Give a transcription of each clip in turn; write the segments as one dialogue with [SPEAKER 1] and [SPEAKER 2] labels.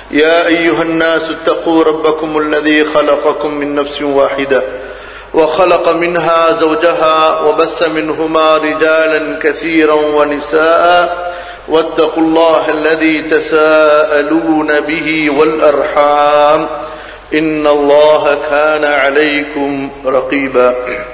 [SPEAKER 1] يا أيها الناس اتقوا ربكم الذي خلقكم من نفس واحدة وخلق منها زوجها وبث منهما رجالا كثيرا ونساء واتقوا الله الذي تساءلون به والأرحام إن الله كان عليكم رقيبا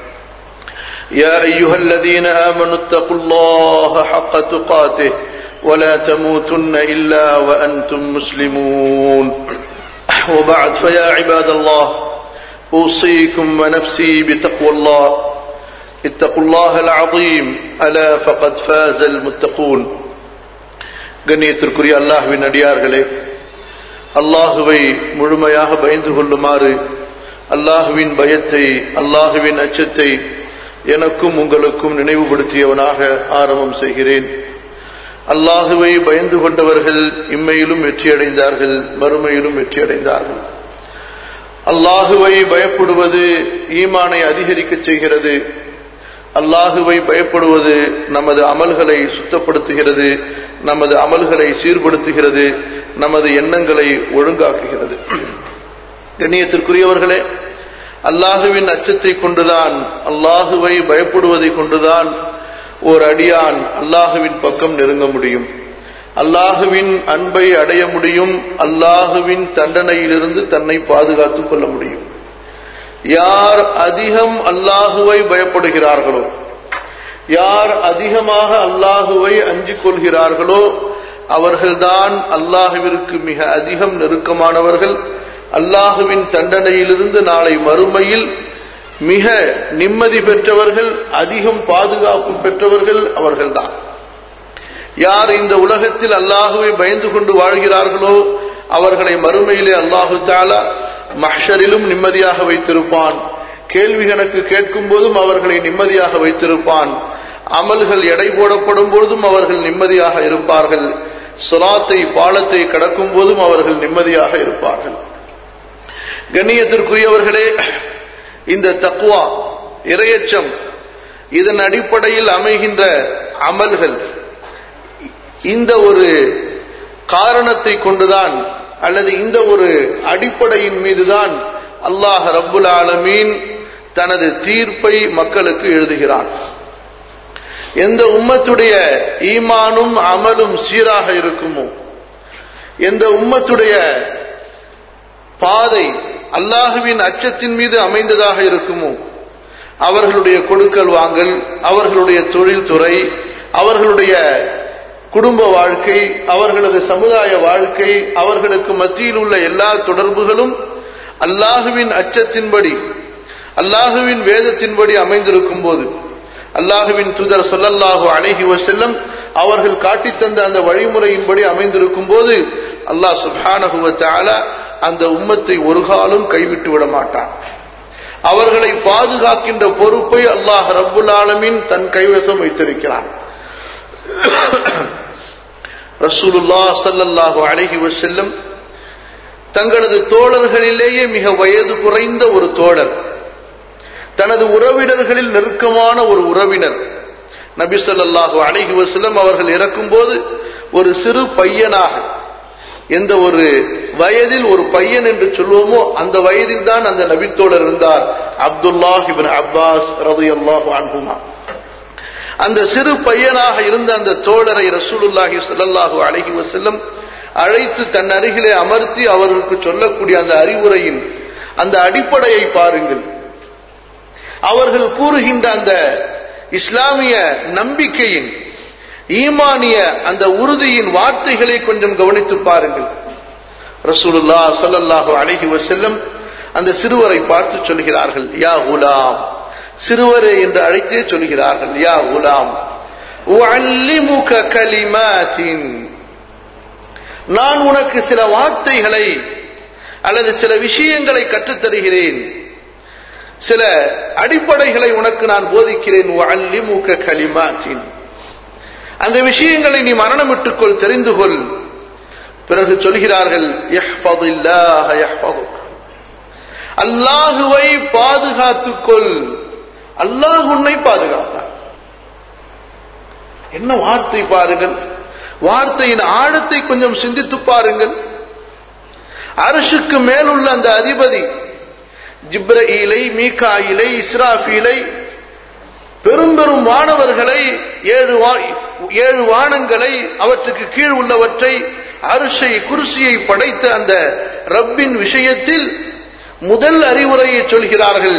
[SPEAKER 1] يا أيها الذين آمنوا اتقوا الله حق تقاته ولا تموتن إلا وأنتم مسلمون وبعد فيا عباد الله أوصيكم ونفسي بتقوى الله اتقوا الله العظيم ألا فقد فاز المتقون கண்ணியத்திற்குரிய அல்லாஹுவின் அடியார்களே அல்லாஹுவை முழுமையாக பயந்து கொள்ளுமாறு அல்லாஹுவின் பயத்தை அல்லாஹுவின் அச்சத்தை எனக்கும் உங்களுக்கும் நினைவுபடுத்தியவனாக ஆரம்பம் செய்கிறேன் அல்லாஹுவை பயந்து கொண்டவர்கள் இம்மையிலும் வெற்றியடைந்தார்கள் மறுமையிலும் வெற்றியடைந்தார்கள் அல்லாஹுவை பயப்படுவது ஈமானை அதிகரிக்க செய்கிறது அல்லாஹுவை பயப்படுவது நமது அமல்களை சுத்தப்படுத்துகிறது நமது அமல்களை சீர்படுத்துகிறது நமது எண்ணங்களை ஒழுங்காக்குகிறது கண்ணியத்திற்குரியவர்களே அல்லாஹுவின் அச்சத்தை கொண்டுதான் அல்லாஹுவை பயப்படுவதை கொண்டுதான் ஓர் அடியான் அல்லாஹுவின் பக்கம் நெருங்க முடியும் அல்லாஹுவின் அன்பை அடைய முடியும் அல்லாஹுவின் தண்டனையிலிருந்து தன்னை பாதுகாத்துக் கொள்ள முடியும் யார் அதிகம் அல்லாஹுவை பயப்படுகிறார்களோ யார் அதிகமாக அல்லாஹுவை அஞ்சிக் கொள்கிறார்களோ அவர்கள்தான் அல்லாஹுவிற்கு மிக அதிகம் நெருக்கமானவர்கள் அல்லாஹுவின் தண்டனையிலிருந்து நாளை மறுமையில் மிக நிம்மதி பெற்றவர்கள் அதிகம் பாதுகாப்பு பெற்றவர்கள் அவர்கள்தான் யார் இந்த உலகத்தில் அல்லாஹுவை பயந்து கொண்டு வாழ்கிறார்களோ அவர்களை மறுமையிலே அல்லாஹு தாலா மஹரிலும் நிம்மதியாக வைத்திருப்பான் கேள்வி கணக்கு கேட்கும் போதும் அவர்களை நிம்மதியாக வைத்திருப்பான் அமல்கள் எடை போடப்படும் பொழுதும் அவர்கள் நிம்மதியாக இருப்பார்கள் சுராத்தை பாலத்தை கடக்கும் போதும் அவர்கள் நிம்மதியாக இருப்பார்கள் கண்ணியத்திற்குரியவர்களே இந்த தக்குவா இரையச்சம் இதன் அடிப்படையில் அமைகின்ற அமல்கள் இந்த ஒரு காரணத்தை கொண்டுதான் அல்லது இந்த ஒரு அடிப்படையின் மீதுதான் அல்லாஹ் ரப்புல் ஆலமீன் தனது தீர்ப்பை மக்களுக்கு எழுதுகிறான் எந்த உம்மத்துடைய ஈமானும் அமலும் சீராக இருக்குமோ எந்த உம்மத்துடைய பாதை அல்லாஹுவின் அச்சத்தின் மீது அமைந்ததாக இருக்குமோ அவர்களுடைய கொடுக்கல் வாங்கல் அவர்களுடைய தொழில்துறை அவர்களுடைய குடும்ப வாழ்க்கை அவர்களது சமுதாய வாழ்க்கை அவர்களுக்கு மத்தியில் உள்ள எல்லா தொடர்புகளும் அல்லாஹுவின் அச்சத்தின்படி அல்லாஹுவின் வேதத்தின்படி அமைந்திருக்கும் போது அல்லாஹுவின் துதர் சொல்லல்லாஹு அழகி செல்லம் அவர்கள் காட்டித்தந்த அந்த வழிமுறையின்படி அமைந்திருக்கும் போது அல்லாஹ் சுபானகுவத்தால அந்த உம்மத்தை ஒரு காலம் கைவிட்டு விட மாட்டான் அவர்களை பாதுகாக்கின்ற பொறுப்பை அல்லாஹ் ரப்புல் ஆலமின் தன் கைவசம் வைத்திருக்கிறான் ரசூலுல்லா சல்லல்லாஹு அழகி செல்லம் தங்களது தோழர்களிலேயே மிக வயது குறைந்த ஒரு தோழர் தனது உறவினர்களில் நெருக்கமான ஒரு உறவினர் நபி சொல்லாஹு அழகி வசல்லம் அவர்கள் இறக்கும் போது ஒரு சிறு பையனாக எந்த ஒரு வயதில் ஒரு பையன் என்று சொல்லுவோமோ அந்த வயதில் தான் அந்த நபித்தோழர் இருந்தார் அப்துல்லாஹ் இபின் அப்பாஸ் ரது அல்லாஹு அன்புமா அந்த சிறு பையனாக இருந்த அந்த தோழரை ரசூலுல்லாஹி சல்லாஹூ அழகி வசல்லம் அழைத்து தன் அருகிலே அமர்த்தி அவர்களுக்கு சொல்லக்கூடிய அந்த அறிவுரையின் அந்த அடிப்படையை பாருங்கள் அவர்கள் கூறுகின்ற அந்த இஸ்லாமிய நம்பிக்கையின் ஈமானிய அந்த உறுதியின் வார்த்தைகளை கொஞ்சம் கவனித்து பாருங்கள் ரசூலுல்லா சல்லல்லாஹு அழகி வசல்லம் அந்த சிறுவரை பார்த்து சொல்கிறார்கள் யா குலாம் சிறுவரே என்று அழைத்தே சொல்கிறார்கள் யா குலாம் கலிமாத்தின் நான் உனக்கு சில வார்த்தைகளை அல்லது சில விஷயங்களை கற்றுத்தருகிறேன் சில அடிப்படைகளை உனக்கு நான் போதிக்கிறேன் அல்லிமுக கலிமாத்தின் அந்த விஷயங்களை நீ மரணமிட்டுக்கொள் தெரிந்து கொள் பிறகு சொல்கிறார்கள் "இஹ்ஃபதில்லாஹ யஹ்ஃபதுக்." அல்லாஹுவை பாதுகாத்துக்கொள் அல்லாஹ் உன்னை பாதுகாப்பான் என்ன வார்த்தை பாருங்கள் வார்த்தையின் ஆழத்தை கொஞ்சம் சிந்தித்து பாருங்கள் அரசுக்கு மேலுள்ள அந்த அதிபதி ஜிப்ரஈலை மீகாயிலை இஸ்ராஃபீலை பெரும் பெரும் வானவர்களை ஏழு ஏழு வானங்களை அவற்றுக்கு கீழ் உள்ளவற்றை அரிசை குருசியை படைத்த அந்த ரப்பின் விஷயத்தில் முதல் அறிவுரையை சொல்கிறார்கள்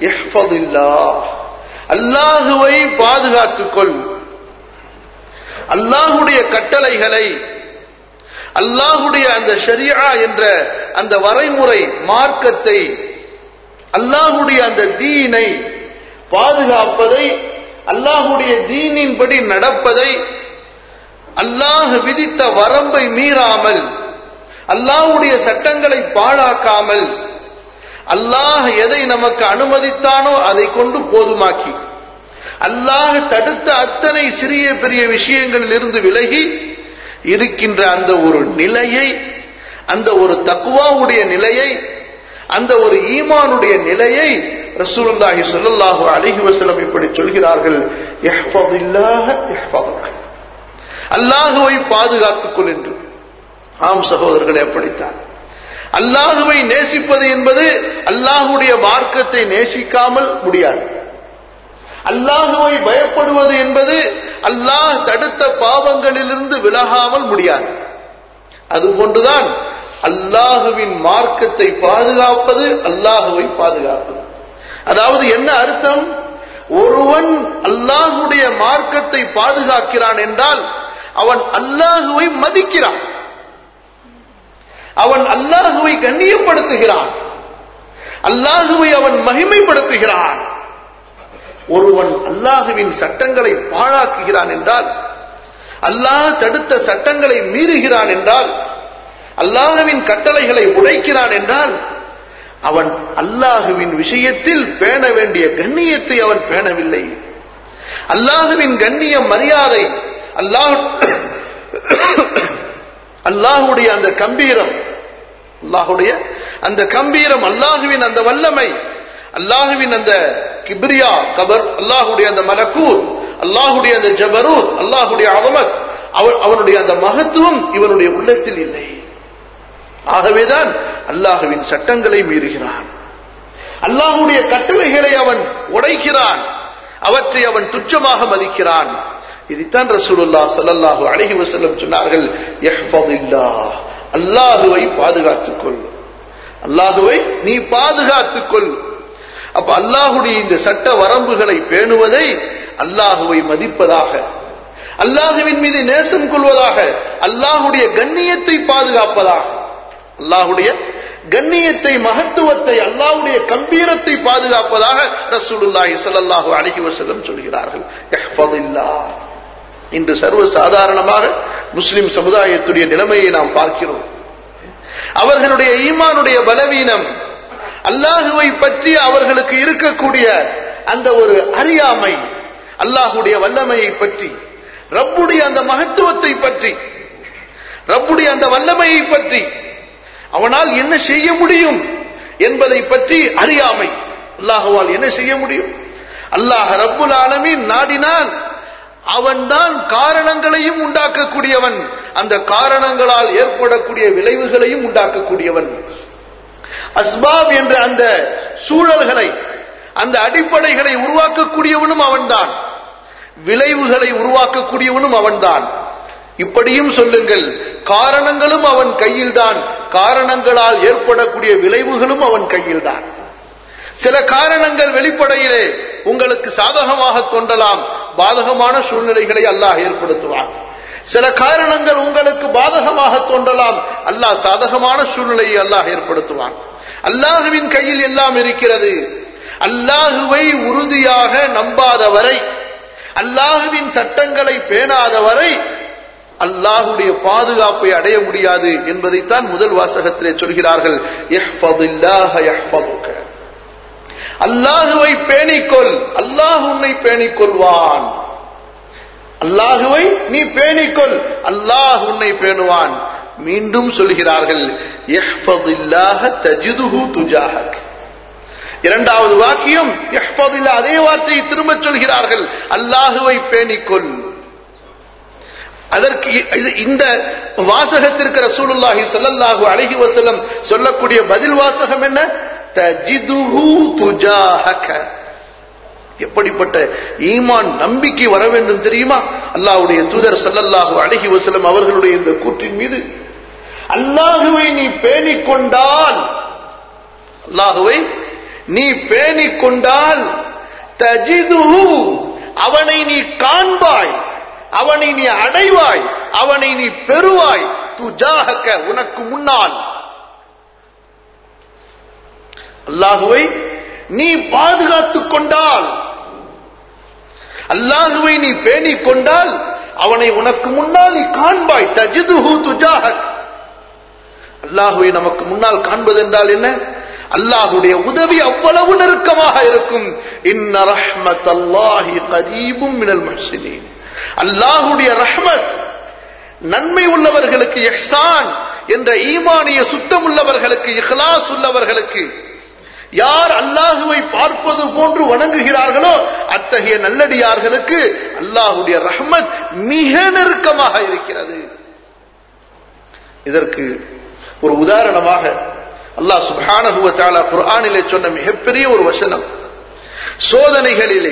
[SPEAKER 1] அல்லாஹுவை பாதுகாத்துக் கொள் அல்லாஹுடைய கட்டளைகளை அல்லாஹுடைய அந்த ஷரியா என்ற அந்த வரைமுறை மார்க்கத்தை அல்லாஹுடைய அந்த தீனை பாதுகாப்பதை அல்லாஹுடைய தீனின்படி நடப்பதை அல்லாஹ் விதித்த வரம்பை மீறாமல் அல்லாஹுடைய சட்டங்களை பாழாக்காமல் அல்லாஹ் எதை நமக்கு அனுமதித்தானோ அதை கொண்டு போதுமாக்கி அல்லாஹ் தடுத்த அத்தனை சிறிய பெரிய விஷயங்களில் இருந்து விலகி இருக்கின்ற அந்த ஒரு நிலையை அந்த ஒரு தக்குவாவுடைய நிலையை அந்த ஒரு ஈமானுடைய நிலையை ரசூலுல்லாஹி ஸல்லல்லாஹு அலைஹி வஸல்லம் இப்படி சொல்கிறார்கள் இஹ்ஃபதில்லாஹ இஹ்ஃபதுக் அல்லாஹுவை பாதுகாத்துக் கொள் என்று ஆம் சகோதரர்களே அப்படித்தான் அல்லாஹுவை நேசிப்பது என்பது அல்லாஹுடைய மார்க்கத்தை நேசிக்காமல் முடியாது அல்லாஹுவை பயப்படுவது என்பது அல்லாஹ் தடுத்த பாவங்களிலிருந்து விலகாமல் முடியாது அதுபோன்றுதான் அல்லாஹுவின் மார்க்கத்தை பாதுகாப்பது அல்லாஹுவை பாதுகாப்பது அதாவது என்ன அர்த்தம் ஒருவன் அல்லாஹுடைய மார்க்கத்தை பாதுகாக்கிறான் என்றால் அவன் அல்லாஹுவை மதிக்கிறான் அவன் அல்லாஹுவை கண்ணியப்படுத்துகிறான் அல்லாஹுவை அவன் மகிமைப்படுத்துகிறான் ஒருவன் அல்லாஹுவின் சட்டங்களை பாழாக்குகிறான் என்றால் அல்லாஹ் தடுத்த சட்டங்களை மீறுகிறான் என்றால் அல்லாஹுவின் கட்டளைகளை உடைக்கிறான் என்றால் அவன் அல்லாஹுவின் விஷயத்தில் பேண வேண்டிய கண்ணியத்தை அவன் பேணவில்லை அல்லாஹுவின் கண்ணிய மரியாதை அல்லாஹ் அல்லாஹுடைய அந்த கம்பீரம் அல்லாஹுடைய அந்த கம்பீரம் அல்லாஹுவின் அந்த வல்லமை அல்லாஹுவின் அந்த கிப்ரியா கபர் அல்லாஹுடைய அந்த மலக்கூர் அல்லாஹுடைய அந்த ஜபரூத் அல்லாஹுடைய அவமத் அவனுடைய அந்த மகத்துவம் இவனுடைய உள்ளத்தில் இல்லை ஆகவேதான் அல்லாஹுவின் சட்டங்களை மீறுகிறான் அல்லாஹுடைய கட்டளைகளை அவன் உடைக்கிறான் அவற்றை அவன் துச்சமாக மதிக்கிறான் இதைத்தான் ரசூலுல்லா சல்லல்லாஹு அலைஹி வஸல்லம் சொன்னார்கள் யஹ்ஃபதில்லாஹ் அல்லாஹுவை பாதுகாத்துக் கொள் அல்லாஹுவை நீ பாதுகாத்துக் கொள் அப்ப அல்லாஹுடைய இந்த சட்ட வரம்புகளை பேணுவதை அல்லாஹுவை மதிப்பதாக அல்லாஹுவின் மீது நேசம் கொள்வதாக அல்லாஹுடைய கண்ணியத்தை பாதுகாப்பதாக அல்லாஹுடைய கண்ணியத்தை மகத்துவத்தை அல்லாஹுடைய கம்பீரத்தை பாதுகாப்பதாக ரசூலுல்லாஹி ஸல்லல்லாஹு அலைஹி வஸல்லம் சொல்கிறார்கள் இஹ்ஃபதில்லாஹ் இன்று சர்வ சாதாரணமாக முஸ்லிம் சமுதாயத்துடைய நிலைமையை நாம் பார்க்கிறோம் அவர்களுடைய ஈமானுடைய பலவீனம் அல்லாஹுவை பற்றி அவர்களுக்கு இருக்கக்கூடிய அந்த ஒரு அறியாமை அல்லாஹுடைய வல்லமையை பற்றி ரப்புடைய அந்த மகத்துவத்தை பற்றி ரப்புடைய அந்த வல்லமையை பற்றி அவனால் என்ன செய்ய முடியும் என்பதை பற்றி அறியாமை அல்லாஹுவால் என்ன செய்ய முடியும் அல்லாஹ் ரப்புல் ஆலமீன் நாடினான் அவன்தான் காரணங்களையும் உண்டாக்கக்கூடியவன் அந்த காரணங்களால் ஏற்படக்கூடிய விளைவுகளையும் உண்டாக்கக்கூடியவன் அஸ்பாப் என்ற அந்த சூழல்களை அந்த அடிப்படைகளை உருவாக்கக்கூடியவனும் அவன்தான் விளைவுகளை உருவாக்கக்கூடியவனும் அவன்தான் இப்படியும் சொல்லுங்கள் காரணங்களும் அவன் கையில்தான் காரணங்களால் ஏற்படக்கூடிய விளைவுகளும் அவன் கையில்தான் சில காரணங்கள் வெளிப்படையிலே உங்களுக்கு சாதகமாக தோன்றலாம் பாதகமான சூழ்நிலைகளை அல்லாஹ் ஏற்படுத்துவான் சில காரணங்கள் உங்களுக்கு பாதகமாக தோன்றலாம் அல்லாஹ் சாதகமான சூழ்நிலையை அல்லாஹ் ஏற்படுத்துவான் அல்லாஹுவின் கையில் எல்லாம் இருக்கிறது அல்லாஹுவை உறுதியாக நம்பாதவரை அல்லாஹுவின் சட்டங்களை பேணாதவரை அல்லாஹுடைய பாதுகாப்பை அடைய முடியாது என்பதைத்தான் முதல் வாசகத்திலே சொல்கிறார்கள் அல்லாஹுவை பேணிக்கொள் அல்லாஹ் உன்னை பேணிக் கொள்வான் அல்லாஹுவை நீ பேணிக்கொள் அல்லாஹ் உன்னை பேணுவான் மீண்டும் சொல்கிறார்கள் இரண்டாவது வாக்கியம் அதே வார்த்தையை திரும்ப சொல்கிறார்கள் அல்லாஹுவை பேணிக்கொள் அதற்கு இது- இந்த வாசகத்திற்கு ரசூலுல்லாஹி ஸல்லல்லாஹு அலைஹி வஸல்லம் சொல்லக்கூடிய பதில் வாசகம் என்ன தஜிதுஹு துஜாஹக எப்படிப்பட்ட ஈமான் நம்பிக்கை வர வேண்டும் தெரியுமா அல்லாஹ்வுடைய தூதர் ஸல்லல்லாஹு அலைஹி வஸல்லம் அவர்களுடைய இந்த கூற்றின் மீது அல்லாஹுவை நீ பேணிக் கொண்டால் அல்லாஹுவை நீ பேணிக் கொண்டால் தஜிதுஹு அவனை நீ காண்பாய் அவனை நீ அடைவாய் அவனை நீ பெறுவாய் துஜாஹக உனக்கு முன்னால் அல்லாஹுவை நீ பாதுகாத்துக் கொண்டால் அல்லாஹுவை நீ பேணிக் கொண்டால் அவனை உனக்கு முன்னால் நீ காண்பாய் தஜிதுஹு துஜாஹக் அல்லாஹுவை நமக்கு முன்னால் காண்பது என்றால் என்ன அல்லாஹுடைய உதவி அவ்வளவு நெருக்கமாக இருக்கும் இன்ன ரஹ்மத் அல்லாஹி கரீபும் மினல் முஹ்சினீன் அல்லாஹுடைய ரஹ்மத் நன்மை உள்ளவர்களுக்கு இஹ்சான் என்ற ஈமானிய சுத்தம் உள்ளவர்களுக்கு இஹ்லாஸ் உள்ளவர்களுக்கு யார் அல்லாஹுவை பார்ப்பது போன்று வணங்குகிறார்களோ அத்தகைய நல்லடியார்களுக்கு அல்லாஹுடைய ரஹ்மத் மிக நெருக்கமாக இருக்கிறது இதற்கு ஒரு உதாரணமாக அல்லாஹ் சுப்ஹானஹு வ தஆலா குர்ஆனிலே சொன்ன மிகப்பெரிய ஒரு வசனம் சோதனைகளிலே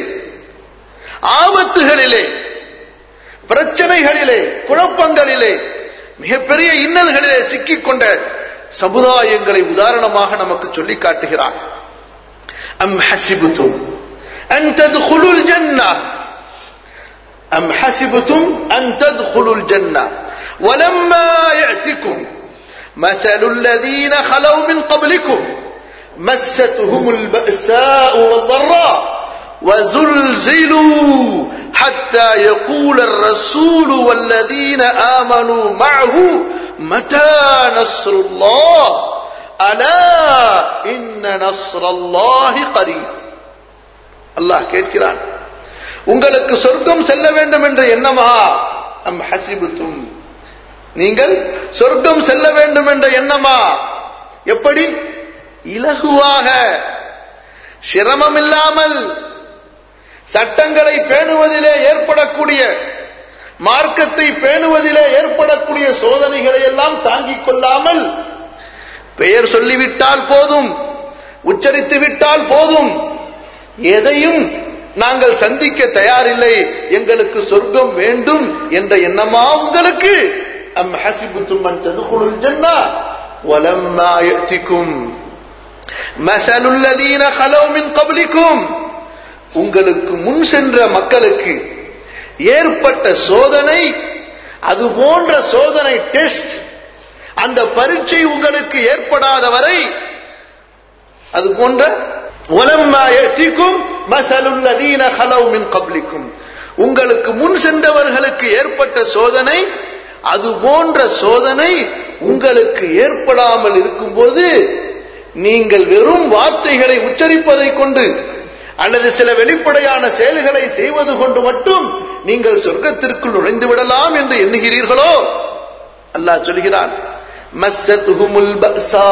[SPEAKER 1] ஆபத்துகளிலே பிரச்சனைகளிலே குழப்பங்களிலே மிகப்பெரிய இன்னல்களிலே சிக்கிக் கொண்ட சமுதாயங்களை உதாரணமாக நமக்கு சொல்லி காட்டுகிறார் அம் ஹசிபுத்தும் அன் தத்குலுல் ஜன்னah أم حسبتم أن تدخلوا الجنة ولما يأتكم مثل الذين خلوا من قبلكم مستهم البأساء والضراء وزلزلوا حتى يقول الرسول والذين آمنوا معه متى نصر الله ألا إن نصر الله قريب الله கேட்கிறான் உங்களுக்கு சொர்க்கம் செல்ல வேண்டும் என்ற எண்ணமா அம் ஹசிபுத்தும் நீங்கள் சொர்க்கம் செல்ல வேண்டும் என்ற எண்ணமா எப்படி இலகுவாக சிரமம் இல்லாமல் சட்டங்களை பேணுவதிலே ஏற்படக்கூடிய மார்க்கத்தை பேணுவதிலே ஏற்படக்கூடிய சோதனைகளை எல்லாம் தாங்கிக் கொள்ளாமல் பெயர் சொல்லிவிட்டால் போதும் உச்சரித்து விட்டால் போதும் எதையும் நாங்கள் சந்திக்க தயாரில்லை எங்களுக்கு சொர்க்கம் வேண்டும் என்ற எண்ணமா உங்களுக்கு அம் ஹசிபுத்தும் அன் ததுகுலுல் ஜன்னா வலம்மா யஅதிக்கும் مثل الذين خلوا من قبلكم உங்களுக்கு முன் சென்ற மக்களுக்கு ஏற்பட்ட சோதனை அது போன்ற சோதனை டெஸ்ட் அந்த பரீட்சை உங்களுக்கு ஏற்படாத வரை அது போன்ற وَلَمَّا يَأْتِكُمْ مَثَلُ الَّذِينَ خَلَوْا مِنْ قَبْلِكُمْ உங்களுக்கு முன் சென்றவர்களுக்கு ஏற்பட்ட சோதனை அது போன்ற சோதனை உங்களுக்கு ஏற்படாமல் இருக்கும்போது நீங்கள் வெறும் வார்த்தைகளை உச்சரிப்பதை கொண்டு அல்லது சில வெளிப்படையான செயல்களை செய்வது கொண்டு மட்டும் நீங்கள் சொர்க்கத்திற்குள் நுழைந்து விடலாம் என்று எண்ணுகிறீர்களோ அல்லாஹ் சொல்கிறான் மஸ்ஸத்துஹுமுல் பஸா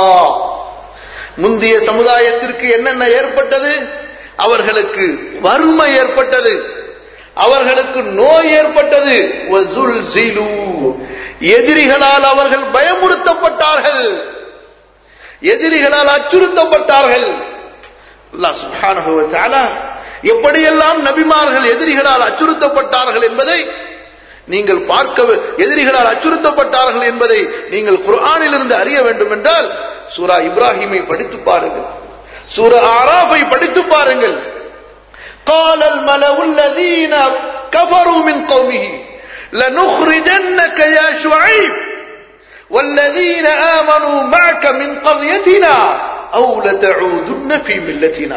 [SPEAKER 1] முந்தைய சமுதாயத்திற்கு என்னென்ன ஏற்பட்டது அவர்களுக்கு வறுமை ஏற்பட்டது அவர்களுக்கு நோய் ஏற்பட்டது வஸுல்சிலு. எதிரிகளால் அவர்கள் பயமுறுத்தப்பட்டார்கள் எதிரிகளால் அச்சுறுத்தப்பட்டார்கள் அல்லாஹ் சுப்ஹானஹு வ தஆலா எப்படியெல்லாம் நபிமார்கள் எதிரிகளால் அச்சுறுத்தப்பட்டார்கள் என்பதை நீங்கள் பார்க்க எதிரிகளால் அச்சுறுத்தப்பட்டார்கள் என்பதை நீங்கள் குர்ஆனில் இருந்து அறிய வேண்டும் என்றால் சூரா இப்ராஹிமை படித்து பாருங்கள் சூரா ஆராஃபை படித்து பாருங்கள் قال الملأ الذين كفروا من قومه لنخرجنك يا شعيب والذين آمنوا معك من قريتنا أو لتعودن في ملتنا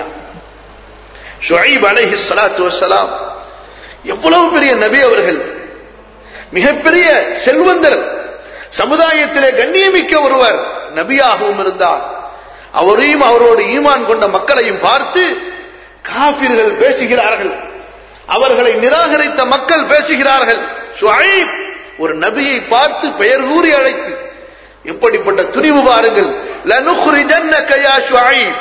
[SPEAKER 1] ஷுஐப் அலைஹி ஸலாத்து வஸ்ஸலாம் எவ்வளவு பெரிய நபி அவர்கள் மிகப்பெரிய செல்வந்தர் சமுதாயத்திலே கண்ணியமிக்க ஒருவர் நபியாகவும் இருந்தார் அவரையும் அவரோடு ஈமான் கொண்ட மக்களையும் பார்த்து காபிர்கள் பேசுகிறார்கள் அவர்களை நிராகரித்த மக்கள் பேசுகிறார்கள் ஷுஐப் ஒரு நபியை பார்த்து பெயர் கூறி அழைத்து எப்படிப்பட்ட துணிவு பாருங்கள் லனுக்ரிஜன்னக யா ஷுஐப்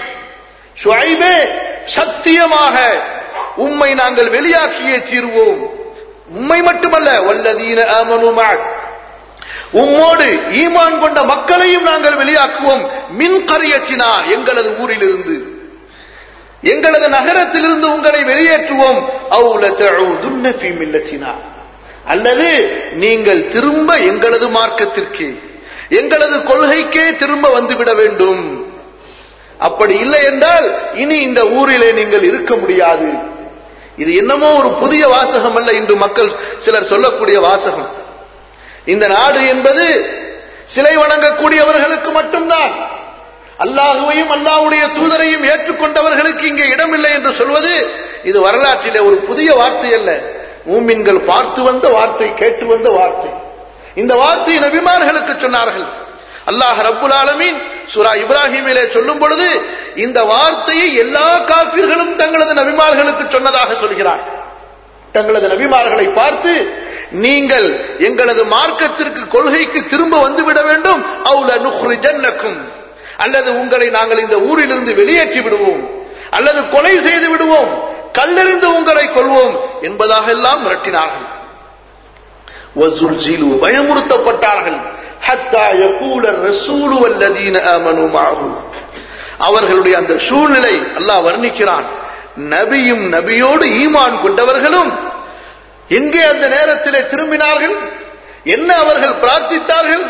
[SPEAKER 1] ஷுஐபே சத்தியமாக உம்மை நாங்கள் வெளியாக்கியே தீர்வோம் உம்மை மட்டுமல்ல வல்லதீன ஆமனு மஅக் உம்மோடு ஈமான் கொண்ட மக்களையும் நாங்கள் வெளியாக்குவோம் மின் கரியச்சினா எங்களது ஊரிலிருந்து எங்களது நகரத்திலிருந்து உங்களை வெளியேற்றுவோம் அவுல தஊதுன்ன ஃபீ மில்லத்தினா அல்லது நீங்கள் திரும்ப எங்களது மார்க்கத்திற்கு எங்களது கொள்கைக்கே திரும்ப வந்துவிட வேண்டும் அப்படி இல்லை என்றால் இனி இந்த ஊரிலே நீங்கள் இருக்க முடியாது இது என்னமோ ஒரு புதிய வாசகம் அல்ல இன்று மக்கள் சிலர் சொல்லக்கூடிய வாசகம் இந்த நாடு என்பது சிலை வணங்கக்கூடியவர்களுக்கு மட்டும்தான் அல்லாஹுவையும் அல்லாஹ்வுடைய தூதரையும் ஏற்றுக்கொண்டவர்களுக்கு இங்கே இடமில்லை என்று சொல்வது இது வரலாற்றிலே ஒரு புதிய வார்த்தை அல்ல மூமின்கள் பார்த்து வந்த வார்த்தை கேட்டு வந்த வார்த்தை இந்த வார்த்தை நபிமார்களுக்கு சொன்னார்கள் அல்லாஹ் ரப்புல் ஆலமீன் சூரா இப்ராஹிமிலே சொல்லும் பொழுது இந்த வார்த்தையை எல்லா காபிர்களும் தங்களது நபிமார்களுக்கு சொன்னதாக சொல்கிறார் தங்களது நபிமார்களை பார்த்து நீங்கள் எங்களது மார்க்கத்திற்கு கொள்கைக்கு திரும்ப வந்துவிட வேண்டும் அவுல நுஹ்ரிஜன்னக்கும் அல்லது உங்களை நாங்கள் இந்த ஊரிலிருந்து வெளியேற்றி விடுவோம் அல்லது கொலை செய்து விடுவோம் கல்லெறிந்து உங்களை கொள்வோம் என்பதாக எல்லாம் மிரட்டினார்கள் வஸுல்சிலு பயமுறுத்தப்பட்டார்கள் ஹத்தா யகூல ரசூலு வல்லதீன ஆமனு மஅஹு அவர்களுடைய அந்த சூழ்நிலை அல்லாஹ் வர்ணிக்கிறான் நபியும் நபியோடு ஈமான் கொண்டவர்களும் எங்கே அந்த நேரத்திலே திரும்பினார்கள் என்ன அவர்கள் பிரார்த்தித்தார்கள்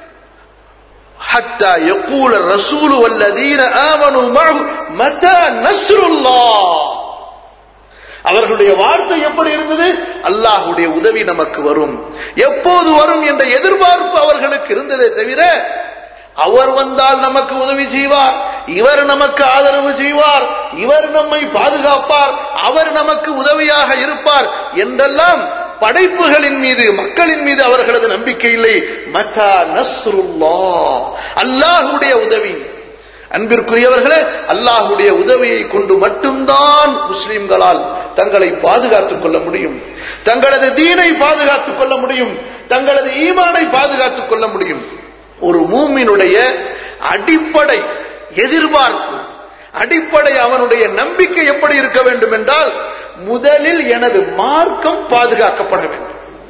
[SPEAKER 1] حتى يقول الرسول والذين آمنوا معه متى نصر الله அவர்களுடைய வார்த்தை எப்படி இருந்தது அல்லாஹுடைய உதவி நமக்கு வரும் எப்போது வரும் என்ற எதிர்பார்ப்பு அவர்களுக்கு இருந்ததே தவிர அவர் வந்தால் நமக்கு உதவி செய்வார் இவர் நமக்கு ஆதரவு செய்வார் இவர் நம்மை பாதுகாப்பார் அவர் நமக்கு உதவியாக இருப்பார் என்றெல்லாம் படைப்புகளின் மீது மக்களின் மீது அவர்களது நம்பிக்கை இல்லை மத்தா நஸ்ருல்லா அல்லாஹுடைய உதவி அன்பிற்குரியவர்களே அல்லாஹுடைய உதவியை கொண்டு மட்டும்தான் முஸ்லிம்களால் தங்களை பாதுகாத்துக் கொள்ள முடியும் தங்களது தீனை பாதுகாத்துக் கொள்ள முடியும் தங்களது ஈமானை பாதுகாத்துக் கொள்ள முடியும் ஒரு மூமினுடைய அடிப்படை எதிர்பார்ப்பு அடிப்படை அவனுடைய நம்பிக்கை எப்படி இருக்க வேண்டும் என்றால் முதலில் எனது மார்க்கம் பாதுகாக்கப்பட வேண்டும்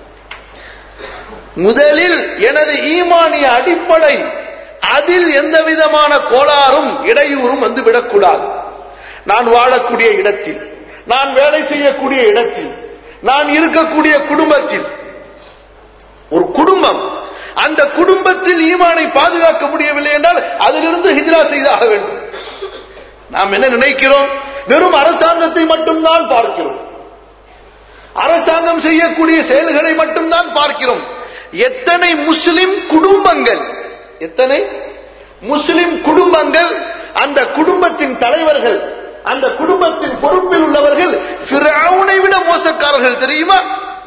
[SPEAKER 1] முதலில் எனது ஈமானிய அடிப்படை அதில் எந்த விதமான கோளாறும் இடையூறும் வந்து விடக்கூடாது நான் வாழக்கூடிய இடத்தில் நான் வேலை செய்யக்கூடிய இடத்தில் நான் இருக்கக்கூடிய குடும்பத்தில் ஒரு குடும்பம் அந்த குடும்பத்தில் ஈமானை பாதுகாக்க முடியவில்லை என்றால் அதிலிருந்து ஹிஜ்ரா செய்தாக வேண்டும் நாம் என்ன நினைக்கிறோம் வெறும் அரசாங்கத்தை மட்டும்தான் பார்க்கிறோம் அரசாங்கம் செய்யக்கூடிய செயல்களை மட்டும்தான் பார்க்கிறோம் எத்தனை முஸ்லிம் குடும்பங்கள் எத்தனை முஸ்லிம் குடும்பங்கள் அந்த குடும்பத்தின் தலைவர்கள் அந்த குடும்பத்தின் பொறுப்பில் உள்ளவர்கள் ஃபிரௌனை விட மோசக்காரர்கள் தெரியுமா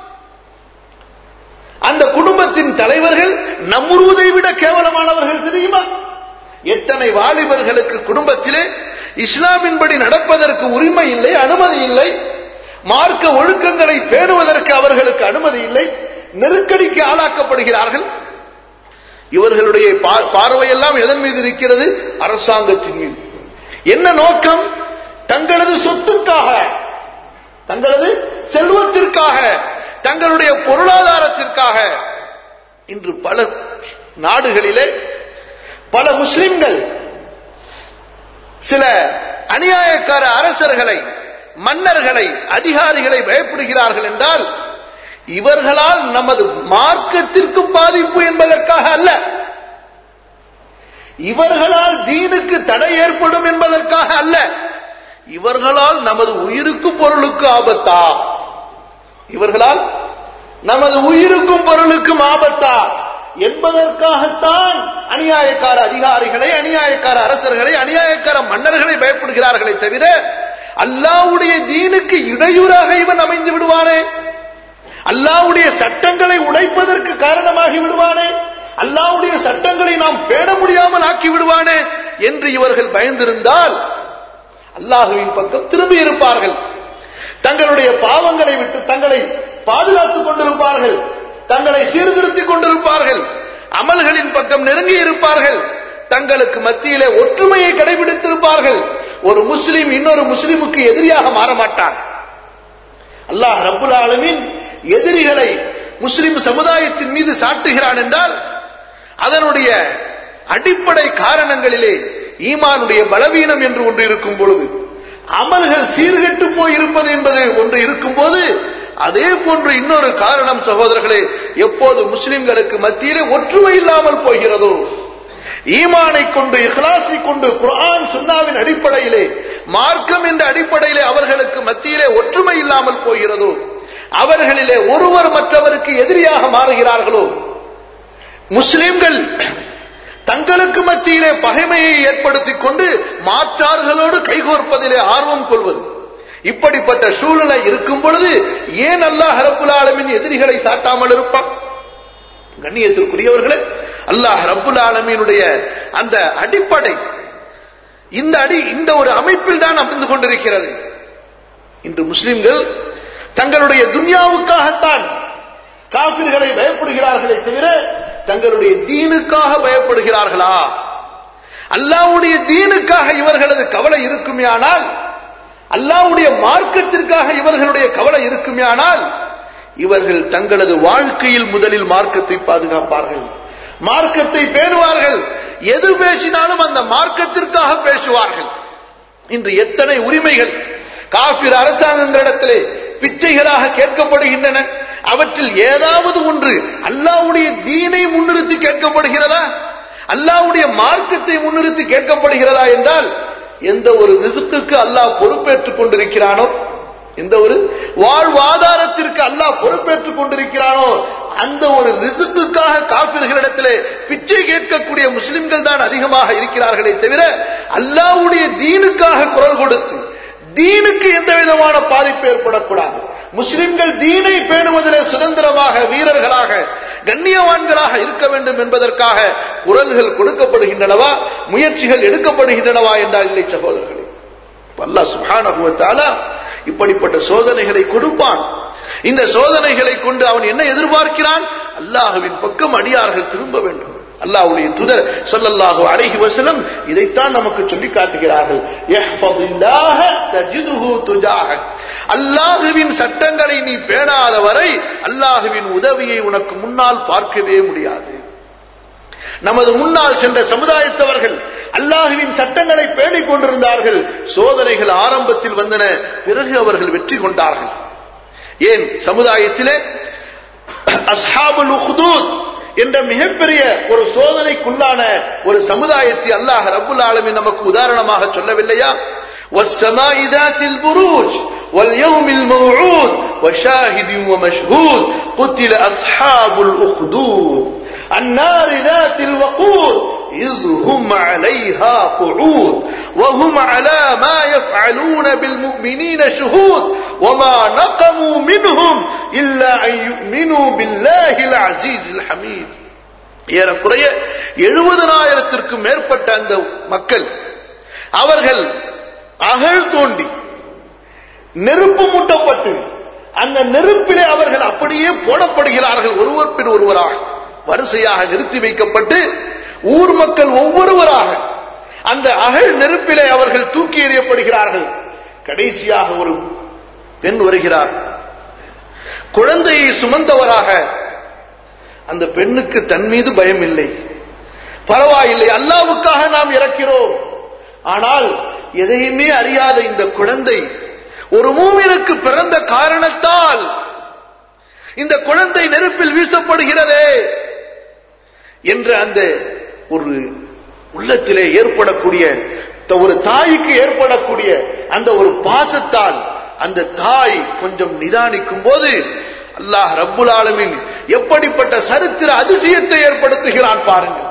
[SPEAKER 1] அந்த குடும்பத்தின் தலைவர்கள் நம்ரூதை விட கேவலமானவர்கள் தெரியுமா எத்தனை வாலிபர்களுக்கு குடும்பத்திலே இஸ்லாமின்படி நடப்பதற்கு உரிமை இல்லை அனுமதி இல்லை மார்க்க ஒழுக்கங்களை பேணுவதற்கு அவர்களுக்கு அனுமதி இல்லை நெருக்கடிக்கு ஆளாக்கப்படுகிறார்கள் இவர்களுடைய பார்வையெல்லாம் எதன் மீது இருக்கிறது அரசாங்கத்தின் மீது என்ன நோக்கம் தங்களது சொத்துக்காக தங்களது செல்வத்திற்காக தங்களுடைய பொருளாதாரத்திற்காக இன்று பல நாடுகளிலே பல முஸ்லிம்கள் சில அநியாயக்கார அரசர்களை மன்னர்களை அதிகாரிகளை பயப்படுகிறார்கள் என்றால் இவர்களால் நமது மார்க்கத்திற்கு பாதிப்பு என்பதற்காக அல்ல இவர்களால் தீனுக்கு தடை ஏற்படும் என்பதற்காக அல்ல இவர்களால் நமது உயிருக்கு பொருளுக்கு ஆபத்தா இவர்களால் நமது உயிருக்கும் பொருளுக்கும் ஆபத்தா என்பதற்காகத்தான் அநியாயக்கார அதிகாரிகளை அநியாயக்கார அரசர்களை அநியாயக்கார மன்னர்களை பயப்படுகிறார்களே தவிர அல்லாவுடைய தீனுக்கு இடையூறாக இவன் அமைந்து விடுவானே அல்லாவுடைய சட்டங்களை உடைப்பதற்கு காரணமாகி விடுவானே அல்லாவுடைய சட்டங்களை நாம் பேண முடியாமல் ஆக்கி விடுவானே என்று இவர்கள் பயந்திருந்தால் அல்லாஹுவின் பக்கம் திரும்பி இருப்பார்கள் தங்களுடைய பாவங்களை விட்டு தங்களை பாதுகாத்துக் கொண்டிருப்பார்கள் தங்களை சீர்திருத்திக் கொண்டிருப்பார்கள் அமல்களின் பக்கம் நெருங்கி இருப்பார்கள் தங்களுக்கு மத்தியிலே ஒற்றுமையை கடைபிடித்திருப்பார்கள் ஒரு முஸ்லிம் இன்னொரு முஸ்லிமுக்கு எதிரியாக மாற மாட்டான் அல்லாஹ் ரப்புல் ஆலமின் எதிரிகளை முஸ்லிம் சமுதாயத்தின் மீது சாட்டுகிறான் என்றால் அதனுடைய அடிப்படை காரணங்களிலே ஈமானுடைய பலவீனம் என்று ஒன்று இருக்கும் பொழுது அமல்கள் சீர்கெட்டு போய் இருப்பது என்பது ஒன்று இருக்கும் போது அதே போன்று இன்னொரு காரணம் சகோதரர்களே எப்போது முஸ்லிம்களுக்கு மத்தியிலே ஒற்றுமை இல்லாமல் போகிறதோ ஈமானை கொண்டு இஹ்லாஸை கொண்டு குர்ஆன் சுன்னாவின் அடிப்படையிலே மார்க்கம் என்ற அடிப்படையிலே அவர்களுக்கு மத்தியிலே ஒற்றுமை இல்லாமல் போகிறதோ அவர்களிலே ஒருவர் மற்றவருக்கு எதிரியாக மாறுகிறார்களோ முஸ்லிம்கள் தங்களுக்கு மத்தியிலே பகைமையை ஏற்படுத்திக் கொண்டு மாற்றார்களோடு கைகோர்ப்பதிலே ஆர்வம் கொள்வது இப்படிப்பட்ட சூழ்நிலை இருக்கும் பொழுது ஏன் அல்லாஹ் ரப்புல் ஆலமின் எதிரிகளை சாட்டாமல் இருப்பான் கண்ணியத்திற்குரியவர்களே அல்லாஹ் ரப்புல் ஆலமீனுடைய அந்த அடிப்படை இந்த அடி இந்த ஒரு அமைப்பில் தான் அமர்ந்து கொண்டிருக்கிறது இன்று முஸ்லிம்கள் தங்களுடைய துன்யாவுக்காகத்தான் காபிர்களை பயப்படுகிறார்களே தவிர தங்களுடைய தீனுக்காக பயப்படுகிறார்களா அல்லாவுடைய தீனுக்காக இவர்களது கவலை இருக்குமேயானால் அல்லாவுடைய மார்க்கத்திற்காக இவர்களுடைய கவலை இருக்குமேயானால் இவர்கள் தங்களது வாழ்க்கையில் முதலில் மார்க்கத்தை பாதுகாப்பார்கள் மார்க்கத்தை பேணுவார்கள் எது பேசினாலும் அந்த மார்க்கத்திற்காக பேசுவார்கள் இன்று எத்தனை உரிமைகள் காபிர் அரசாங்கங்களிடத்திலே பிச்சைகளாக கேட்கப்படுகின்றன அவற்றில் ஏதாவது ஒன்று அல்லாவுடைய தீனை முன்னிறுத்தி கேட்கப்படுகிறதா அல்லாவுடைய மார்க்கத்தை முன்னிறுத்தி கேட்கப்படுகிறதா என்றால் எந்த ஒரு ரிசுக்குக்கு அல்லாஹ் பொறுப்பேற்றுக் கொண்டிருக்கிறானோ எந்த ஒரு வாழ்வாதாரத்திற்கு அல்லாஹ் பொறுப்பேற்றுக் கொண்டிருக்கிறானோ அந்த ஒரு ரிசுக்குக்காக காப்பிர்களிடத்திலே பிச்சை கேட்கக்கூடிய முஸ்லிம்கள் தான் அதிகமாக இருக்கிறார்களே தவிர அல்லாவுடைய தீனுக்காக குரல் கொடுத்து தீனுக்கு எந்த விதமான பாதிப்பு ஏற்படக்கூடாது முஸ்லிம்கள் தீனை பேணுவதிலே சுதந்திரமாக வீரர்களாக கண்ணியவான்களாக இருக்க வேண்டும் என்பதற்காக குரல்கள் கொடுக்கப்படுகின்றனவா முயற்சிகள் எடுக்கப்படுகின்றனவா என்றால் இல்லை சகோதரர்களே அல்லா சுபான இப்படிப்பட்ட சோதனைகளை கொடுப்பான் இந்த சோதனைகளை கொண்டு அவன் என்ன எதிர்பார்க்கிறான் அல்லாஹுவின் பக்கம் அடியார்கள் திரும்ப வேண்டும் அல்லாஹ்வுடைய தூதர் ஸல்லல்லாஹு அலைஹி வஸல்லம் இதைத்தான் நமக்கு சொல்லி காட்டுகிறார்கள் இஹ்ஃபதில்லாஹ தஜிதுஹு துஜாஹக் அல்லாஹ்வின் சட்டங்களை நீ பேணாத வரை அல்லாஹ்வின் உதவியை உனக்கு முன்னால் பார்க்கவே முடியாது நமது முன்னால் சென்ற சமுதாயத்தவர்கள் அல்லாஹுவின் சட்டங்களை பேணிக் கொண்டிருந்தார்கள் சோதனைகள் ஆரம்பத்தில் வந்தன பிறகு அவர்கள் வெற்றி கொண்டார்கள் ஏன் சமுதாயத்திலே அஸ்ஹாபுல் உஹ்தூத் என்ற மிகப்பெரிய ஒரு சோதனைக்குள்ளான ஒரு சமுதாயத்தை அல்லாஹ் ரப்புல் ஆலமீன் நமக்கு உதாரணமாக சொல்லவில்லையா والسماء ذات البروج واليوم الموعود وشاهد ومشهود قتل أصحاب الأخدود النار ذات الوقود إذ هم عليها قعود وهم على ما يفعلون بالمؤمنين شهود وما نقموا منهم إلا أن يؤمنوا بالله العزيز الحميد ஏறக்குறைய எழுபதனாயிரத்திற்கும் மேற்பட்ட அந்த மக்கள் அவர்கள் அகழ் தோண்டி நெருப்பு மூட்டப்பட்டு அந்த நெருப்பிலே அவர்கள் அப்படியே போடப்படுகிறார்கள் ஒருவர் பின் ஒருவராக வரிசையாக நிறுத்தி வைக்கப்பட்டு ஊர் மக்கள் ஒவ்வொருவராக அந்த அகழ் நெருப்பிலே அவர்கள் தூக்கி எறியப்படுகிறார்கள் கடைசியாக ஒரு பெண் வருகிறார் குழந்தையை சுமந்தவராக அந்த பெண்ணுக்கு தன் மீது பயம் இல்லை பரவாயில்லை அல்லாவுக்காக நாம் இறக்கிறோம் ஆனால் எதையுமே அறியாத இந்த குழந்தை ஒரு மூமினுக்கு பிறந்த காரணத்தால் இந்த குழந்தை நெருப்பில் வீசப்படுகிறதே என்ற அந்த ஒரு உள்ளத்திலே ஏற்படக்கூடிய ஒரு தாய்க்கு ஏற்படக்கூடிய அந்த ஒரு பாசத்தால் அந்த தாய் கொஞ்சம் நிதானிக்கும் போது அல்லாஹ் ரப்புல் ஆலமின் எப்படிப்பட்ட சரித்திர அதிசயத்தை ஏற்படுத்துகிறான் பாருங்கள்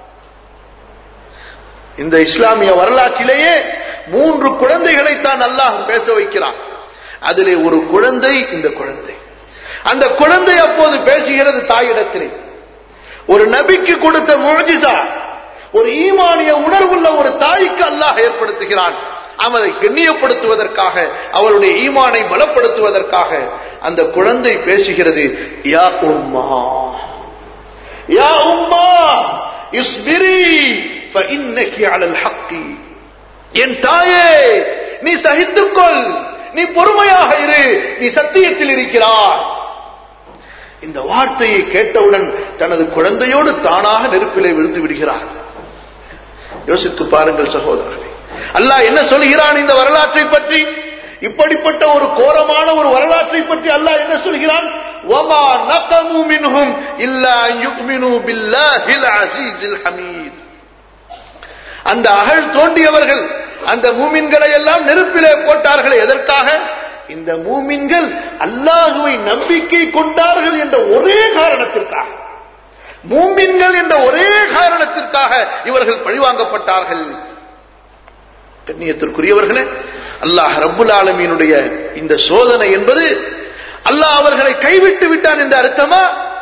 [SPEAKER 1] இந்த இஸ்லாமிய வரலாற்றிலேயே மூன்று குழந்தைகளை தான் அல்லாஹ் பேச வைக்கிறான் அதிலே ஒரு குழந்தை இந்த குழந்தை அந்த குழந்தை அப்போது பேசுகிறது தாயிடத்திலே ஒரு நபிக்கு கொடுத்த முழுஜிசா ஒரு ஈமானிய உணர்வுள்ள ஒரு தாய்க்கு அல்லாஹ் ஏற்படுத்துகிறான் அவரை கண்ணியப்படுத்துவதற்காக அவளுடைய ஈமானை பலப்படுத்துவதற்காக அந்த குழந்தை பேசுகிறது யா உம்மா யா உம்மா இஸ்பிரி فإنك على الحق என் தாயே நீ சகித்துக்கொள் நீ பொறுமையாக இரு நீ சத்தியத்தில் இருக்கிறாய் இந்த வார்த்தையை கேட்டவுடன் தனது குழந்தையோடு தானாக நெருப்பிலே விழுந்து விடுகிறார் யோசித்து பாருங்கள் சகோதரர்களே அல்லாஹ் என்ன சொல்கிறான் இந்த வரலாற்றை பற்றி இப்படிப்பட்ட ஒரு கோரமான ஒரு வரலாற்றை பற்றி அல்லாஹ் என்ன சொல்கிறான் வமா நகமு மின்ஹும் இல்லா யுக்மினு பில்லாஹில் அஸீஸில் ஹமீத் அந்த அகழ் தோண்டியவர்கள் அந்த மூமின்களை எல்லாம் நெருப்பிலே போட்டார்களே எதற்காக இந்த மூமின்கள் அல்லாஹுவை நம்பிக்கை கொண்டார்கள் என்ற ஒரே காரணத்திற்காக மூமின்கள் என்ற ஒரே காரணத்திற்காக இவர்கள் பழிவாங்கப்பட்டார்கள் கண்ணியத்திற்குரியவர்களே அல்லாஹ் ரப்புல் ஆலமீனுடைய இந்த சோதனை என்பது அல்லாஹ் அவர்களை கைவிட்டு விட்டான் என்ற அர்த்தமா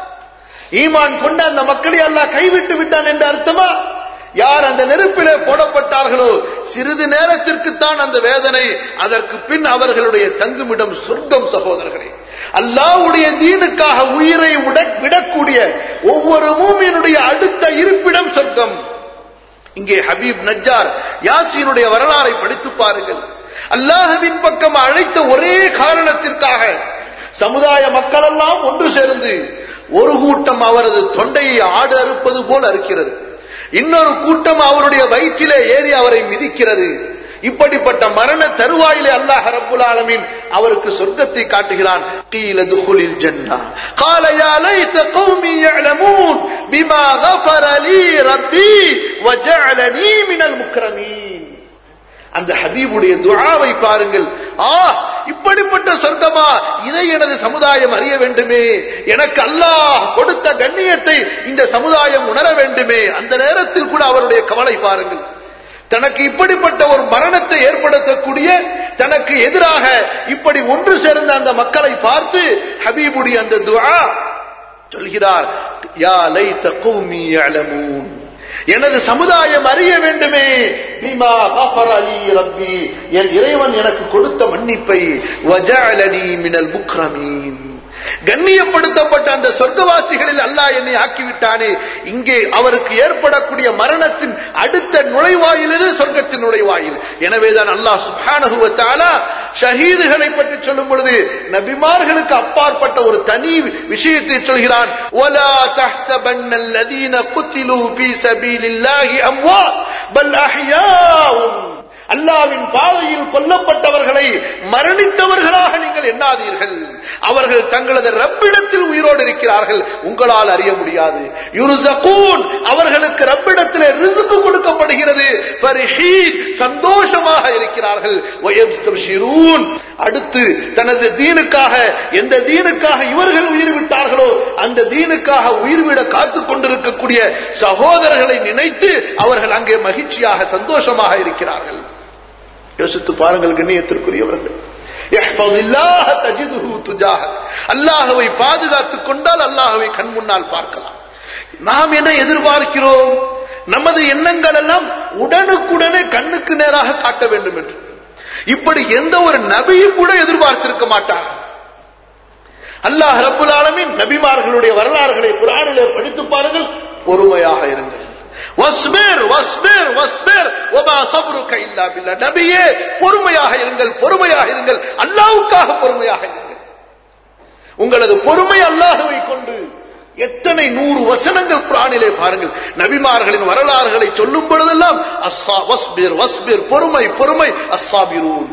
[SPEAKER 1] ஈமான் கொண்ட அந்த மக்களை அல்லாஹ் கைவிட்டு விட்டான் என்ற அர்த்தமா யார் அந்த நெருப்பிலே போடப்பட்டார்களோ சிறிது நேரத்திற்குத்தான் அந்த வேதனை அதற்கு பின் அவர்களுடைய தங்குமிடம் சொர்க்கம் சகோதரர்களே அல்லாவுடைய தீனுக்காக உயிரை விடக்கூடிய ஒவ்வொரு மூமியினுடைய அடுத்த இருப்பிடம் சொர்க்கம் இங்கே ஹபீப் நஜ்ஜார் யாசீனுடைய வரலாறை படித்து பாருங்கள் அல்லாஹுவின் பக்கம் அழைத்த ஒரே காரணத்திற்காக சமுதாய மக்கள் எல்லாம் ஒன்று சேர்ந்து ஒரு கூட்டம் அவரது தொண்டையை ஆடு அறுப்பது போல் அறுக்கிறது இன்னொரு கூட்டம் அவருடைய வயிற்றிலே ஏறி அவரை மிதிக்கிறது இப்படிப்பட்ட மரண தருவாயிலே அல்லாஹ் ரப்புல் ஆலமீன் அவருக்கு சொர்க்கத்தை காட்டுகிறான் قيل ادخل الجنة قال يا ليت قومي يعلمون بما غفر لي ربي وجعلني من المكرمين அந்த ஹபீபுடைய துஆவை பாருங்கள் ஆ இப்படிப்பட்ட சொர்க்கமா இதை எனது சமுதாயம் அறிய வேண்டுமே எனக்கு அல்லாஹ் கொடுத்த கண்ணியத்தை இந்த சமுதாயம் உணர வேண்டுமே அந்த நேரத்தில் கூட அவருடைய கவலை பாருங்கள் தனக்கு இப்படிப்பட்ட ஒரு மரணத்தை ஏற்படுத்தக்கூடிய தனக்கு எதிராக இப்படி ஒன்று சேர்ந்த அந்த மக்களை பார்த்து ஹபீபுடைய அந்த துஆ சொல்கிறார் யா லைத கௌமி யஅலமூன் எனது சமுதாயம் அறிய வேண்டுமே பிமா கஃபர லி ரப்பி என் இறைவன் எனக்கு கொடுத்த மன்னிப்பை வஜஅலனி மினல் முக்ரமீன் கண்ணியப்படுத்தப்பட்ட அந்த சொர்க்கவாசிகளில் அல்லாஹ் என்னை ஆக்கிவிட்டானே இங்கே அவருக்கு ஏற்படக்கூடிய மரணத்தின் அடுத்த நுழைவாயில் இது சொர்க்கத்தின் நுழைவாயில் எனவேதான் அல்லாஹ் சுப்ஹானஹு வ தஆலா ஷஹீதுகளை பற்றி சொல்லும் பொழுது நபிமார்களுக்கு அப்பாற்பட்ட ஒரு தனி விஷயத்தை சொல்கிறான் ولا تحسبن الذين قتلوا في سبيل الله اموات بل احياء அல்லாவின் பாதையில் கொல்லப்பட்டவர்களை மரணித்தவர்களாக நீங்கள் எண்ணாதீர்கள் அவர்கள் தங்களது ரப்பிடத்தில் உயிரோடு இருக்கிறார்கள் உங்களால் அறிய முடியாது யுருசகூன் அவர்களுக்கு ரப்பிடத்திலே ரிசுக்கு கொடுக்கப்படுகிறது ஃபரிஹீன் சந்தோஷமாக இருக்கிறார்கள் வயஸ்தப்ஷிரூன் அடுத்து தனது தீனுக்காக எந்த தீனுக்காக இவர்கள் உயிர் விட்டார்களோ அந்த தீனுக்காக உயிர் விட காத்துக் கொண்டிருக்கக்கூடிய சகோதரர்களை நினைத்து அவர்கள் அங்கே மகிழ்ச்சியாக சந்தோஷமாக இருக்கிறார்கள் யோசித்து பாருங்கள் கண்ணியத்திற்குரியவர்கள் அல்லாஹவை பாதுகாத்துக் கொண்டால் அல்லாஹவை கண் முன்னால் பார்க்கலாம் நாம் என்ன எதிர்பார்க்கிறோம் நமது எண்ணங்கள் எல்லாம் உடனுக்குடனே கண்ணுக்கு நேராக காட்ட வேண்டும் என்று இப்படி எந்த ஒரு நபியும் கூட எதிர்பார்த்திருக்க மாட்டார்கள் அல்லாஹ் ரப்புல் ஆலமின் நபிமார்களுடைய வரலாறுகளை குரானிலே படித்து பாருங்கள் பொறுமையாக இருங்கள் வஸ்பிர் வஸ்பிர் வஸ்பிர் வமா சப்ருக இல்லா பில்லா நபியே பொறுமையாக இருங்கள் பொறுமையாக இருங்கள் அல்லாஹ்வுக்காக பொறுமையாக இருங்கள் உங்களது பொறுமை அல்லாஹ்வை கொண்டு எத்தனை நூறு வசனங்கள் குரானிலே பாருங்கள் நபிமார்களின் வரலாறுகளை சொல்லும் பொழுதெல்லாம் அஸ்ஸா வஸ்பிர் வஸ்பிர் பொறுமை பொறுமை அஸ்ஸாபிரூன்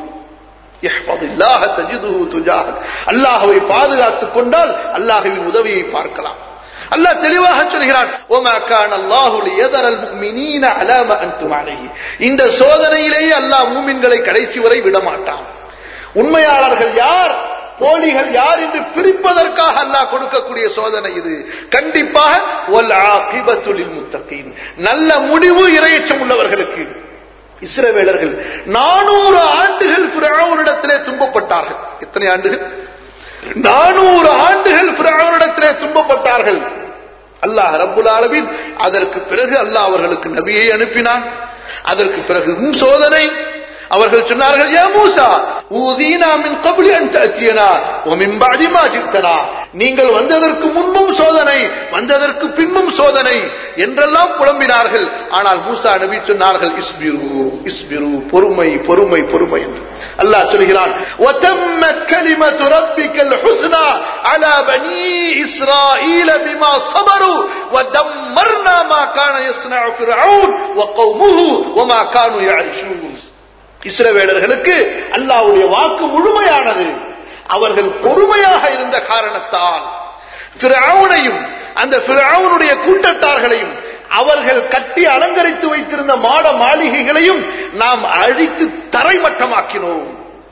[SPEAKER 1] அல்லாஹுவை பாதுகாத்துக் கொண்டால் அல்லாஹுவின் உதவியை பார்க்கலாம் அல்லாஹ் தெளிவாக சொல்கிறான் ஓமா கான் அல்லாஹு லியதரல் முஃமினீன அலா மா அன்தும் அலைஹி இந்த சோதனையிலேயே அல்லாஹ் மூமின்களை கடைசி வரை விட மாட்டான் உண்மையாளர்கள் யார் போலிகள் யார் என்று பிரிப்பதற்காக அல்லாஹ் கொடுக்கக்கூடிய சோதனை இது கண்டிப்பாக வல் ஆகிபத்து லில் முத்தகீன் நல்ல முடிவு இரையச்சம் உள்ளவர்களுக்கு இஸ்ரவேலர்கள் நானூறு ஆண்டுகள் பிராவனிடத்திலே துன்பப்பட்டார்கள் எத்தனை ஆண்டுகள் நானூறு ஆண்டுகள் பிராவனிடத்திலே துன்பப்பட்டார்கள் அல்லாஹ் ரப்புல் ஆலமீன் அதற்கு பிறகு அல்லாஹ் அவர்களுக்கு நபியை அனுப்பினான் அதற்கு பிறகு சோதனை அவர்கள் சொன்னார்கள் யா மூசா ஊதீனா மின் கப்லி அன் தஅத்தியனா வ மின் பஅதி மா ஜித்தனா நீங்கள் வந்ததற்கு முன்பும் சோதனை வந்ததற்கு பின்பும் சோதனை என்றெல்லாம் புலம்பினார்கள் ஆனால் மூசா நபி சொன்னார்கள் இஸ்பிரு இஸ்பிரு பொறுமை பொறுமை பொறுமை என்று அல்லாஹ் சொல்கிறான் وَتَمَّتْ كَلِمَةُ رَبِّكَ الْحُسْنَى عَلَى بَنِي إِسْرَائِيلَ بِمَا صَبَرُوا وَدَمَّرْنَا مَا كَانَ يَصْنَعُ فِرْعَوْنُ وَقَوْمُهُ وَمَا كَانُوا يَعْرِشُونَ இஸ்ரவேலர்களுக்கு அல்லாஹ்வுடைய வாக்கு முழுமையானது அவர்கள் பொறுமையாக இருந்த காரணத்தால் ஃபிரௌனையும் அந்த ஃபிரௌனுடைய கூட்டத்தார்களையும் அவர்கள் கட்டி அலங்கரித்து வைத்திருந்த மாட மாளிகைகளையும் நாம் அழித்து தரைமட்டமாக்கினோம்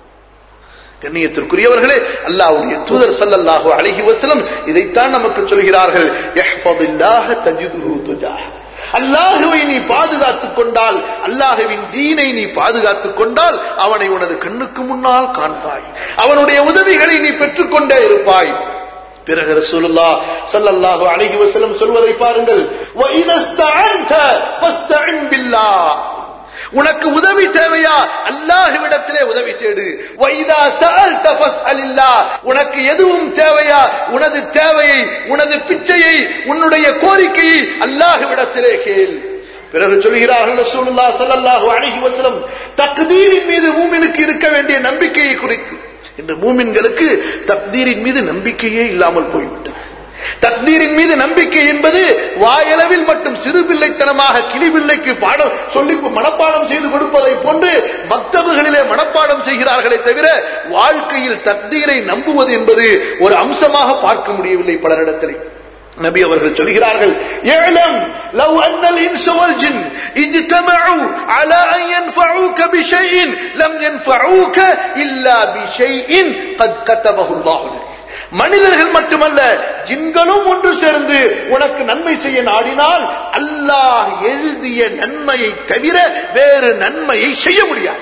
[SPEAKER 1] கண்ணியத்திற்குரியவர்களே அல்லாஹ்வுடைய தூதர் ஸல்லல்லாஹு அலைஹி வஸல்லம் இதைத்தான் நமக்கு சொல்கிறார்கள் இஹ்ஃபதில்லாஹ தஜிதுஹு துஜாஹ் அல்லாஹுவை நீ பாதுகாத்துக் கொண்டால் அல்லாஹுவின் தீனை நீ பாதுகாத்துக் கொண்டால் அவனை உனது கண்ணுக்கு முன்னால் காண்பாய் அவனுடைய உதவிகளை நீ பெற்றுக்கொண்டே இருப்பாய் பிறகு ரசூலுல்லாஹ் ஸல்லல்லாஹு அலைஹி வஸல்லம் சொல்வதை பாருங்கள் வ இதஸ்தஅன்த ஃபஸ்தஇன் பில்லாஹ் உனக்கு உதவி தேவையா அல்லாஹ்விடத்திலே உதவி தேடு வைதா சஅல்த ஃபஸ்அலில்லாஹ் உனக்கு எதுவும் தேவையா உனது தேவையை உனது பிச்சையை உன்னுடைய கோரிக்கையை அல்லாஹ்விடத்திலே கேள் பிறகு சொல்கிறார்கள் ரசூலுல்லாஹ் ஸல்லல்லாஹு அலைஹி வஸல்லம் தக்தீரின் மீது மூமினுக்கு இருக்க வேண்டிய நம்பிக்கையை குறித்து இன்று மூமின்களுக்கு தக்தீரின் மீது நம்பிக்கையே இல்லாமல் போய்விட்டது தக்தீரின் மீது நம்பிக்கை என்பது வாயளவில் மட்டும் சிறு பிள்ளைத்தனமாக கிளி பிள்ளைக்கு பாடம் சொல்லி மனப்பாடம் செய்து கொடுப்பதை போன்று மக்தபுகளிலே மனப்பாடம் செய்கிறார்களே தவிர வாழ்க்கையில் தக்தீரை நம்புவது என்பது ஒரு அம்சமாக பார்க்க முடியவில்லை பலரிடத்திலே நபி அவர்கள் சொல்கிறார்கள் ஏலம் لو أن الإنس والجن اجتمعوا على أن ينفعوك بشيء لم ينفعوك إلا بشيء قد كتبه الله لك மனிதர்கள் மட்டுமல்ல ஜின்களும் ஒன்று சேர்ந்து உனக்கு நன்மை செய்ய நாடினால் அல்லாஹ் எழுதிய நன்மையை தவிர வேறு நன்மையை செய்ய முடியாது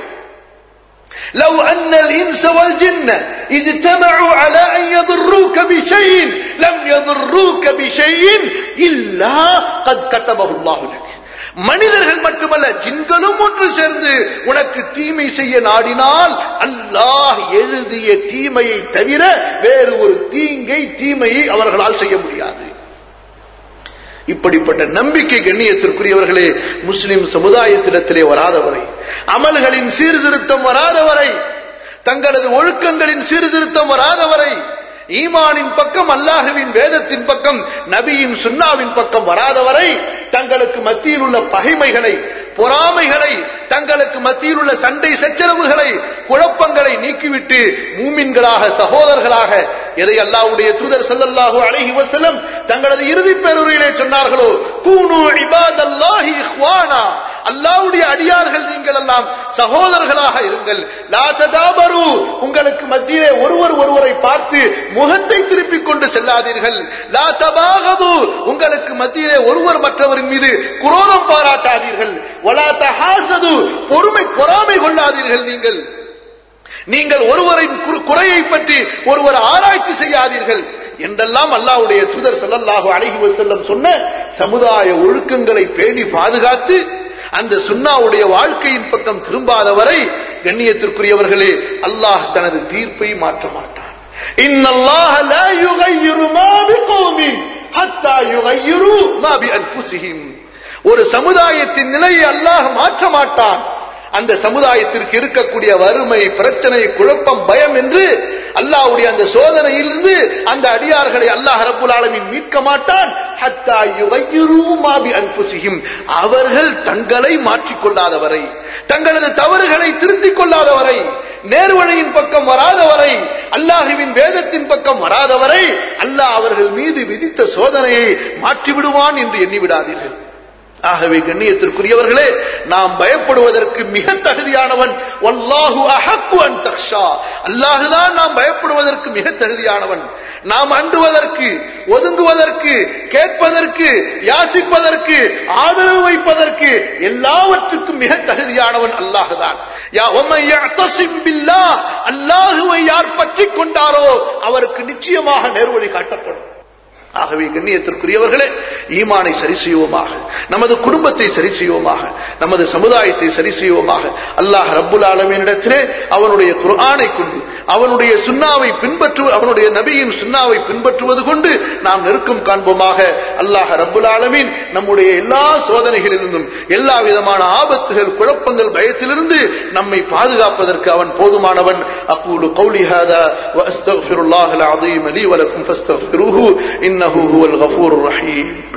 [SPEAKER 1] لو أن الإنس والجن اجتمعوا على أن يضروك بشيء لم يضروك بشيء إلا قد كتبه الله لك மனிதர்கள் மட்டுமல்ல ஜின்களும் ஒன்று சேர்ந்து உனக்கு தீமை செய்ய நாடினால் அல்லாஹ் எழுதிய தீமையை தவிர வேறு ஒரு தீங்கை தீமையை அவர்களால் செய்ய முடியாது இப்படிப்பட்ட நம்பிக்கை கண்ணியத்திற்குரியவர்களே முஸ்லிம் சமுதாயத்திடத்திலே வராதவரை அமல்களின் சீர்திருத்தம் வராதவரை தங்களது ஒழுக்கங்களின் சீர்திருத்தம் வராதவரை ஈமானின் பக்கம் அல்லாஹுவின் வேதத்தின் பக்கம் நபியின் சுன்னாவின் பக்கம் வராதவரை தங்களுக்கு மத்தியில் உள்ள பகைமைகளை பொறாமைகளை தங்களுக்கு மத்தியில் உள்ள சண்டை சச்சரவுகளை குழப்பங்களை நீக்கிவிட்டு மூமின்களாக சகோதரர்களாக எதை அல்லாஹ்வுடைய தூதர் ஸல்லல்லாஹு அலைஹி வஸல்லம் தங்களது இறுதி பேருரையிலே சொன்னார்களோ கூனு இபாதல்லாஹி இஹ்வானா அல்லாஹ்வுடைய அடியார்கள் நீங்கள் எல்லாம் சகோதரர்களாக இருங்கள் லா ததாபரு உங்களுக்கு மத்தியிலே ஒருவர் ஒருவரை பார்த்து முகத்தை திருப்பிக் கொண்டு செல்லாதீர்கள் லா தபாகது உங்களுக்கு மத்தியிலே ஒருவர் மற்றவரின் மீது குரோதம் பாராட்டாதீர்கள் வலா தஹாசது பொறுமை பொறாமை கொள்ளாதீர்கள் நீங்கள் நீங்கள் ஒருவரின் குறு- குறையை பற்றி ஒருவர் ஆராய்ச்சி செய்யாதீர்கள் என்றெல்லாம் அல்லாஹ்வுடைய தூதர் ஸல்லல்லாஹு அலைஹி வஸல்லம் சொன்ன சமுதாய ஒழுக்கங்களை பேணி பாதுகாத்து அந்த சுன்னாவுடைய வாழ்க்கையின் பக்கம் திரும்பாதவரை கண்ணியத்திற்குரியவர்களே அல்லாஹ் தனது தீர்ப்பை மாற்ற மாட்டான் இன்னல்லாஹ லா யுகையிரு மா பிகௌமின் ஹத்தா யுகையிரு மா பிஅன்ஃபுஸிஹிம் ஒரு சமுதாயத்தின் நிலையை அல்லாஹ் மாற்ற மாட்டான் அந்த சமுதாயத்திற்கு இருக்கக்கூடிய வறுமை பிரச்சனை குழப்பம் பயம் என்று அல்லாஹ்வுடைய அந்த சோதனையிலிருந்து அந்த அடியார்களை அல்லாஹ் ரப்புல் ஆலமீன் மீட்க மாட்டான் ஹத்தா யுகையிரு மா பிஅன்ஃபுஸிஹிம் அவர்கள் தங்களை மாற்றிக் கொள்ளாதவரை தங்களது தவறுகளை திருத்திக் கொள்ளாதவரை நேர்வழியின் பக்கம் வராதவரை அல்லாஹுவின் வேதத்தின் பக்கம் வராதவரை அல்லாஹ் அவர்கள் மீது விதித்த சோதனையை மாற்றி விடுவான் என்று எண்ணி விடாதீர்கள் ஆகவே கண்ணியத்திற்குரியவர்களே நாம் பயப்படுவதற்கு மிக தகுதியானவன் வல்லாஹு அஹக்கு அன் தக்ஷா அல்லாஹுதான் நாம் பயப்படுவதற்கு மிக தகுதியானவன் நாம் அண்டுவதற்கு ஒதுங்குவதற்கு கேட்பதற்கு யாசிப்பதற்கு ஆதரவு வைப்பதற்கு எல்லாவற்றுக்கும் மிக தகுதியானவன் அல்லாஹுதான் யா உம்மை யஅ்தஸிம் பில்லாஹ் அல்லாஹுவை யார் பற்றிக் கொண்டாரோ அவருக்கு நிச்சயமாக நேர்வழி காட்டப்படும் ஆகவே கண்ணியத்திற்குரியவர்களே ஈமானை சரி செய்வோமாக நமது குடும்பத்தை சரி செய்வோமாக நமது சமுதாயத்தை சரி செய்வோமாக அல்லாஹ் ரப்புல் ஆலமீனிடத்திலே அவனுடைய குர்ஆனை கொண்டு அவனுடைய சுன்னாவை பின்பற்று அவனுடைய நபியின் சுன்னாவை பின்பற்றுவது கொண்டு நாம் நெருக்கம் காண்போமாக அல்லாஹ் ரப்புல் ஆலமீன் நம்முடைய எல்லா சோதனைகளிலிருந்தும் எல்லா விதமான ஆபத்துகள் குழப்பங்கள் பயத்திலிருந்து நம்மை பாதுகாப்பதற்கு அவன் போதுமானவன் அக்கூலு கௌலி ஹாதா وأستغفر الله العظيم لي ولكم فاستغفروه إنه هو الغفور الرحيم